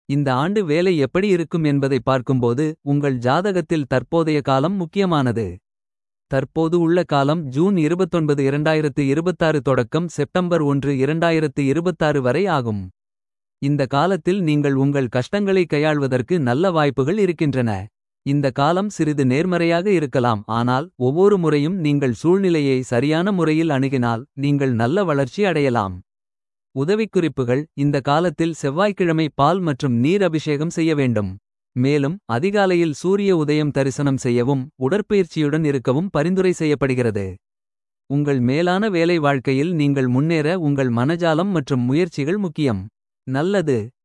இந்த ஆண்டு வேலை எப்படி இருக்கும் என்பதை பார்க்கும்போது உங்கள் ஜாதகத்தில் தற்போதைய காலம் முக்கியமானது. தற்போது உள்ள காலம் ஜூன் 29 2026 தொடக்கம் செப்டம்பர் 1 2026 வரை ஆகும். இந்த காலத்தில் நீங்கள் உங்கள் கஷ்டங்களை கையாள்வதற்கு நல்ல வாய்ப்புகள் இருக்கின்றன. இந்த காலம் சிறிது நேர்மறையாக இருக்கலாம் ஆனால் ஒவ்வொரு முறையும் நீங்கள் சூழ்நிலையை சரியான முறையில் அணுகினால் நீங்கள் நல்ல வளர்ச்சி அடையலாம். உதவிக்குறிப்புகள் இந்த காலத்தில் செவ்வாய்க்கிழமை பால் மற்றும் நீர் அபிஷேகம் செய்ய வேண்டும். மேலும் அதிகாலையில் சூரிய உதயம் தரிசனம் செய்யவும் உடற்பயிற்சியுடன் இருக்கவும் பரிந்துரை செய்யப்படுகிறது. உங்கள் மேலான வேலை வாழ்க்கையில் நீங்கள் முன்னேற உங்கள் மனஜாலம் மற்றும் முயற்சிகள் முக்கியம். நல்லது